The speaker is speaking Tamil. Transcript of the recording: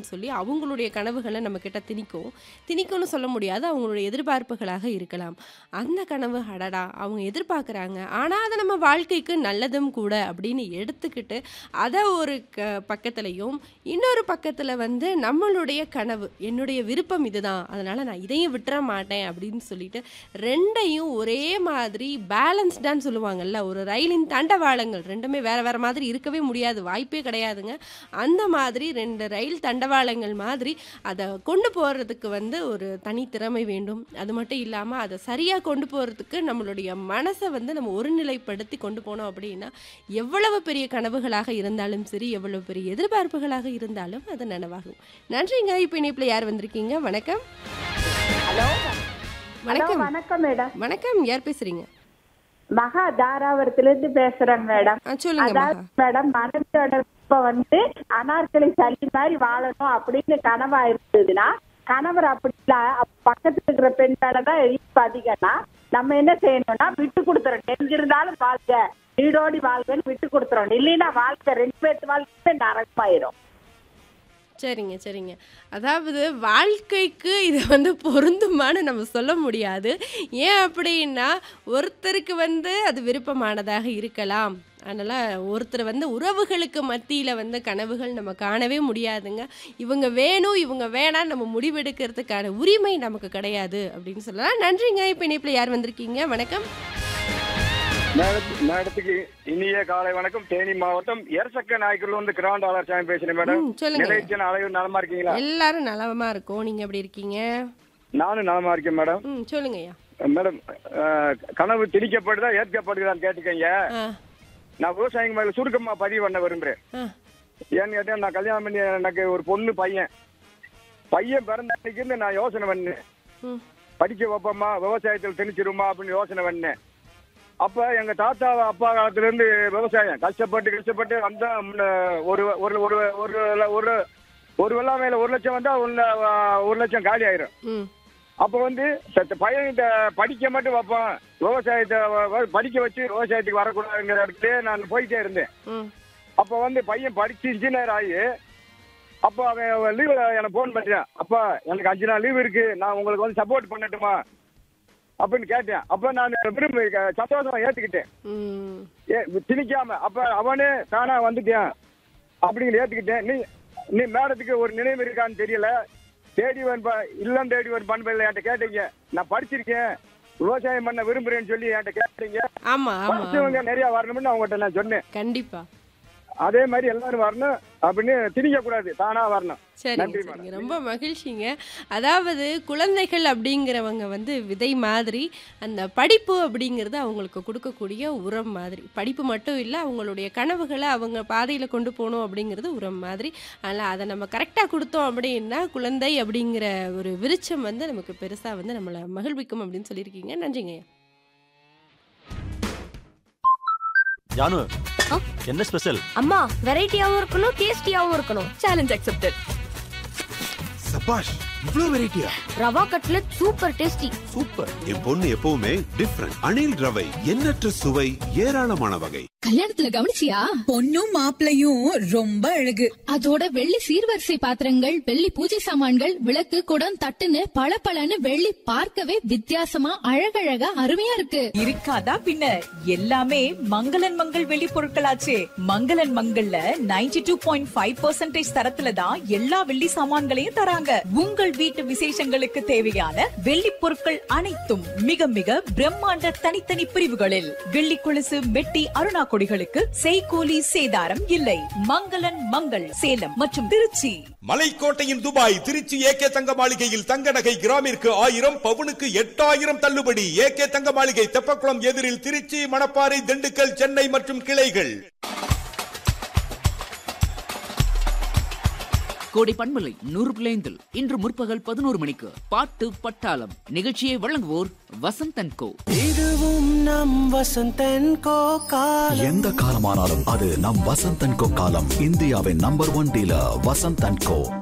அப்படின்னு சொல்லி அவங்களுடைய கனவுகளை நம்ம கிட்ட திணிக்கும் திணிக்கும்னு சொல்ல முடியாது அவங்களுடைய எதிர்பார்ப்புகளாக இருக்கலாம் அந்த கனவு அடடா அவங்க எதிர்பார்க்குறாங்க ஆனால் அது நம்ம வாழ்க்கைக்கு நல்லதும் கூட அப்படின்னு எடுத்துக்கிட்டு அதை ஒரு க பக்கத்துலையும் இன்னொரு பக்கத்தில் வந்து நம்மளுடைய கனவு என்னுடைய விருப்பம் இதுதான் அதனால் நான் இதையும் விட்டுற மாட்டேன் அப்படின்னு சொல்லிட்டு ரெண்டையும் ஒரே மாதிரி பேலன்ஸ்டான்னு சொல்லுவாங்கல்ல ஒரு ரயிலின் தண்டவாளங்கள் ரெண்டுமே வேற வேற மாதிரி இருக்கவே முடியாது வாய்ப்பே கிடையாதுங்க அந்த மாதிரி ரெண்டு ரயில் தண்டவாளங்கள் மாதிரி அதை கொண்டு போகிறதுக்கு வந்து ஒரு தனி திறமை வேண்டும் அது மட்டும் இல்லாமல் அதை சரியாக கொண்டு போகிறதுக்கு நம்மளுடைய மனசை வந்து நம்ம ஒருநிலைப்படுத்தி கொண்டு போனோம் அப்படின்னா எவ்வளவு பெரிய கனவுகளாக இருந்தாலும் சரி எவ்வளவு பெரிய எதிர்பார்ப்புகளாக இருந்தாலும் அது நனவாகும் நன்றிங்க இப்போ இணைப்பில் யார் வந்திருக்கீங்க வணக்கம் ஹலோ வணக்கம் வணக்கம் மேடம் வணக்கம் யார் பேசுறீங்க மகா தாராபுரத்துல இருந்து பேசுறேன் மேடம் ஆ சொல்லுங்க அதாவது மகா மேடம் மனதோட இப்ப வந்து அனார்கலி சளி மாதிரி வாழணும் அப்படின்னு கனவா இருந்ததுன்னா கணவர் அப்படி இல்ல அப்ப பக்கத்துல இருக்கிற பெண் மேலதான் ஈர்ப்பு அதிகம்னா நம்ம என்ன செய்யணும்னா விட்டு கொடுத்துறோம் எங்கிருந்தாலும் வாழ்க்கை வீடோடி வாழ்க்கைன்னு விட்டு கொடுத்துறோம் இல்லைன்னா வாழ்க்கை ரெண்டு பேர்த்து வாழ்க்கை நரகமாயிரும் சரிங்க சரிங்க அதாவது வாழ்க்கைக்கு இது வந்து பொருந்துமான்னு நம்ம சொல்ல முடியாது ஏன் அப்படின்னா ஒருத்தருக்கு வந்து அது விருப்பமானதாக இருக்கலாம் அதனால் ஒருத்தர் வந்து உறவுகளுக்கு மத்தியில் வந்து கனவுகள் நம்ம காணவே முடியாதுங்க இவங்க வேணும் இவங்க வேணாம் நம்ம முடிவெடுக்கிறதுக்கான உரிமை நமக்கு கிடையாது அப்படின்னு சொல்லலாம் நன்றிங்க இப்போ இணைப்பில் யார் வந்திருக்கீங்க வணக்கம் மேடத்து- மேடத்துக்கு இனிய காலை வணக்கம் தேனி மாவட்டம் எரசக்க நாய்க்குள்ள வந்து கிராண்ட் ஆளர் சாமி பேசுறேன் மேடம் ம், சொல்லுங்க. நிலையத்தின் அலைவு நலமா இருக்கீங்களா எல்லாரும் நலமா இருக்கோம் நீங்கள் எப்படி இருக்கீங்க நானும் நலமா இருக்கேன் மேடம் ம் சொல்லுங்கய்யா மேடம் அஹ், கனவு திணிக்கப்படுதா ஏற்கப்படுதான்னு கேட்டுக்கங்க ஆ நான் விவசாயிங்க மேல சுருக்கமா பதிவு பண்ண விரும்புறேன் ஆ ஏன்னு கேட்டா நான் கல்யாணம் பண்ணி எனக்கு ஒரு பொண்ணு பையன் பையன் பிறந்த அன்னைக்கு நான் யோசனை பண்ணேன் ம் படிக்க வைப்போமா விவசாயத்தில் திணிச்சிருமா அப்படின்னு யோசனை பண்ணேன் அப்ப எங்க தாத்தா அப்பா காலத்துல இருந்து விவசாயம் கஷ்டப்பட்டு கஷ்டப்பட்டு அந்த முன்ன ஒரு ஒரு ஒரு ஒரு ஒரு ஒரு வெள்ளாமையில ஒரு லட்சம் வந்தா ஒன்னு ஒரு லட்சம் காலி ஆயிரும் ம் அப்ப வந்து சத்த பையன்கிட்ட படிக்க மட்டும் வைப்போம் விவசாயத்தை வ- வ- படிக்க வச்சு விவசாயத்துக்கு வரக்கூடாதுங்கிற இடத்துல நான் போயிட்டே இருந்தேன் ம் அப்ப வந்து பையன் படிச்சு இன்ஜினியர் ஆகி அப்ப அவன் லீவ்ல எனக்கு ஃபோன் பண்றான் அப்பா எனக்கு அஞ்சு நாள் லீவ் இருக்கு நான் உங்களுக்கு வந்து சப்போர்ட் பண்ணட்டுமா அப்படின்னு கேட்டேன் அப்ப நான் விரும்பி சந்தோஷமா ஏத்துக்கிட்டேன் ம் ஏ திணிக்காம அப்ப அவனே தானா வந்துட்டேன் அப்படிங்கிற ஏத்துக்கிட்டேன் நீ நீ மேடத்துக்கு ஒரு நினைவு இருக்கான்னு தெரியல தேடிவன் ப- இல்லம் தேடிவன் பண்பையில் என்கிட்ட கேட்டீங்க நான் படிச்சிருக்கேன் விவசாயம் பண்ண விரும்புறேன்னு சொல்லி என்கிட்ட கேட்டீங்க ஆமா ஆமா படிச்சவங்க நிறைய வரணும்னு அவங்ககிட்ட நான் சொன்னேன் கண்டிப்பா அதே மாதிரி எல்லாரும் வரணும் அப்படின்னு திணிக்க கூடாது தானா வரணும் சரிங்க நன்றி சரிங்க மேடம் ரொம்ப மகிழ்ச்சிங்க அதாவது குழந்தைகள் அப்படிங்கிறவங்க வந்து விதை மாதிரி அந்த படிப்பு அப்படிங்கிறது அவங்களுக்கு கொடுக்கக்கூடிய உரம் மாதிரி படிப்பு மட்டும் இல்லை அவங்களுடைய கனவுகளை அவங்க பாதையில் கொண்டு போகணும் அப்படிங்கிறது உரம் மாதிரி அதனால் அதை நம்ம கரெக்டாக கொடுத்தோம் அப்படின்னா குழந்தை அப்படிங்கிற ஒரு விருட்சம் வந்து நமக்கு பெருசாக வந்து நம்மளை மகிழ்விக்கும் அப்படின்னு சொல்லியிருக்கீங்க நன்றிங்க ஜானு ஆ? என்ன ஸ்பெஷல் அம்மா வெரைட்டியாவும் இருக்கணும் டேஸ்டியாவும் இருக்கணும் சேலஞ்ச் அக்செப்டட் சபாஷ் இவ்ளோ வெரைட்டியா rava cutlet super tasty super என் பொண்ணு எப்பவுமே டிஃப்ரெண்ட் அணில் ரவை எண்ணற்ற சுவை ஏராளமான வகை கல்யாணத்துல கவனிச்சியா பொண்ணும் மாப்பிளையும் ரொம்ப அழகு அதோட வெள்ளி சீர்வரிசை பாத்திரங்கள் வெள்ளி பூஜை சாமான்கள் விளக்கு குடம் தட்டுன்னு பளபளன்னு வெள்ளி பார்க்கவே வித்தியாசமா அழகழகா அருமையா இருக்கு இருக்காதா பின்ன எல்லாமே மங்களன் மங்கள் வெளி பொருட்களாச்சே மங்களன் மங்கள்ல 92.5% டூ பாயிண்ட் ஃபைவ் பர்சன்டேஜ் தரத்துல தான் எல்லா வெள்ளி சாமான்களையும் தராங்க உங்கள் வீட்டு விசேஷங்களுக்கு தேவையான வெள்ளி பொருட்கள் அனைத்தும் மிக மிக பிரம்மாண்ட தனித்தனி பிரிவுகளில் வெள்ளி கொலுசு மெட்டி அருணா கொடிகளுக்கு செய்கூலி சேதாரம் இல்லை மங்களன் மங்கள் சேலம் மற்றும் திருச்சி மலைக்கோட்டையின் துபாய் திருச்சி ஏகே தங்க மாளிகையில் தங்க நகை கிராமிற்கு ஆயிரம் பவுனுக்கு எட்டாயிரம் தள்ளுபடி ஏகே தங்க மாளிகை தெப்பக்குளம் எதிரில் திருச்சி மணப்பாறை திண்டுக்கல் சென்னை மற்றும் கிளைகள் கோடை பண்பலை நூறு பிள்ளைந்தில் இன்று முற்பகல் பதினோரு மணிக்கு பாட்டு பட்டாளம் நிகழ்ச்சியை வழங்குவோர் வசந்தன் கோ இதுவும் நம் வசந்தன் கோ காலம் எந்த காலமானாலும் அது நம் வசந்தன் கோ காலம் இந்தியாவின் நம்பர் ஒன் டீலர் வசந்தன் கோ